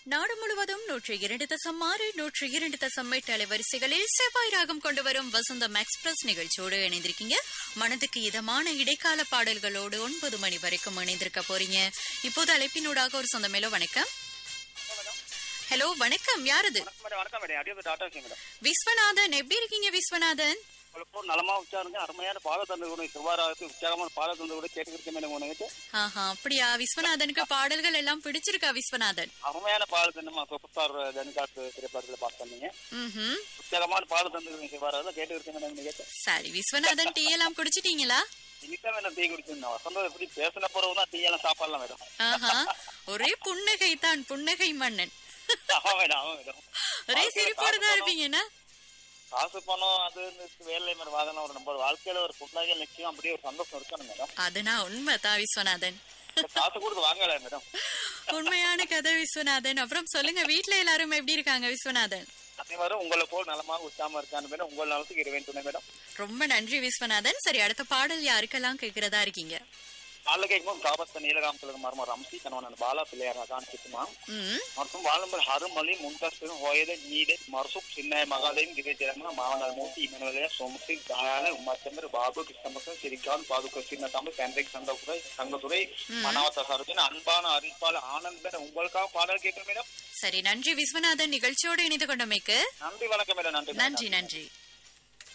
நாடு முழுவதும் நூற்றி இரண்டு தசம் ஆறு நூற்றி இரண்டு தசம் எட்டு அலைவரிசைகளில் செவ்வாய் ராகம் கொண்டு வரும் வசந்தம் எக்ஸ்பிரஸ் நிகழ்ச்சியோடு இணைந்திருக்கீங்க மனதுக்கு இதமான இடைக்கால பாடல்களோடு ஒன்பது மணி வரைக்கும் இணைந்திருக்க போறீங்க இப்போது அழைப்பினூடாக ஒரு சொந்தமேலோ வணக்கம் ஹலோ வணக்கம் யாரது வணக்கம் மேடம் வணக்கம் மேடம் அடியோட டாட்டா சிங் மேடம் விஸ்வநாதன் எப்படி இருக்கீங்க விஸ்வநாதன் உங்களுக்கு நலமா உச்சாருங்க அருமையான பாலத்தந்து கூட செவ்வாறாக உற்சாகமான பாலத்தந்து கூட கேட்டுக்கிட்டு மேடம் உனக்கு ஆஹா அப்படியா விஸ்வநாதனுக்கு பாடல்கள் எல்லாம் பிடிச்சிருக்கா விஸ்வநாதன் அருமையான பாலத்தந்தமா சூப்பர் தனிகாத்து திரைப்படத்தில் பார்த்தீங்க ம்ஹும் உற்சாகமான பாலத்தந்து செவ்வாறாக கேட்டுக்கிட்டு மேடம் நீங்க சரி விஸ்வநாதன் டீ எல்லாம் குடிச்சிட்டீங்களா இனிதான் மேடம் டீ குடிச்சிருந்தேன் வசந்தம் எப்படி பேசின பிறகு தான் டீ எல்லாம் சாப்பிடலாம் மேடம் ஆஹா ஒரே புன்னகை தான் புன்னகை மன்னன் ஆமா மேடம் ஆமா மேடம் ஒரே சிரிப்போடு தான் இருப்பீங்கன்னா காசு பணம் அது இந்த வேலை மேடம் வாதன ஒரு நம்ம வாழ்க்கையில ஒரு புண்ணாக நிச்சயம் அப்படியே ஒரு சந்தோஷம் இருக்கணும் மேடம் அதுனா உண்மைதான் விஸ்வநாதன் காசு கொடுத்து வாங்கல மேடம் உண்மையான கதை விஸ்வநாதன் அப்புறம் சொல்லுங்க வீட்ல எல்லாரும் எப்படி இருக்காங்க விஸ்வநாதன் அதே மாதிரி உங்களை போல் நலமாக உச்சாம இருக்கான்னு மேடம் உங்கள் நலத்துக்கு இருவேன் துணை மேடம் ரொம்ப நன்றி விஸ்வநாதன் சரி அடுத்த பாடல் யாருக்கெல்லாம் கேக்குறதா இருக்கீங்க ஆளுகைக்கும் காபத்த நீலகாமத்துலக மர்ம ரம்சி கணவன் பாலா பிள்ளையார் அதான் சித்துமா ம் மற்றும் வாழும்பல் ஹருமலி முன்தஸ்தும் ஹோயத நீத மர்சுப் சின்ன மகாதேவன் கிரிஜரம மாவனால் மூர்த்தி இமனவலைய சோமுசி தாயால உமாச்சந்திர பாபு கிருஷ்ணமசன் சிரிக்கான் பாதுக சின்ன தமிழ் சென்ட்ரிக் சங்கத்துறை சங்கத்துறை மனாவத்த சரோஜன் அன்பான அறிவிப்பாளர் ஆனந்தன் உங்களுக்காக பாடல் கேட்கிறேன் மேடம் சரி நன்றி விஸ்வநாதன் நிகழ்ச்சியோடு இணைந்து கொண்டமைக்கு நன்றி வணக்கம் மேடம் நன்றி மேடம். நன்றி நன்றி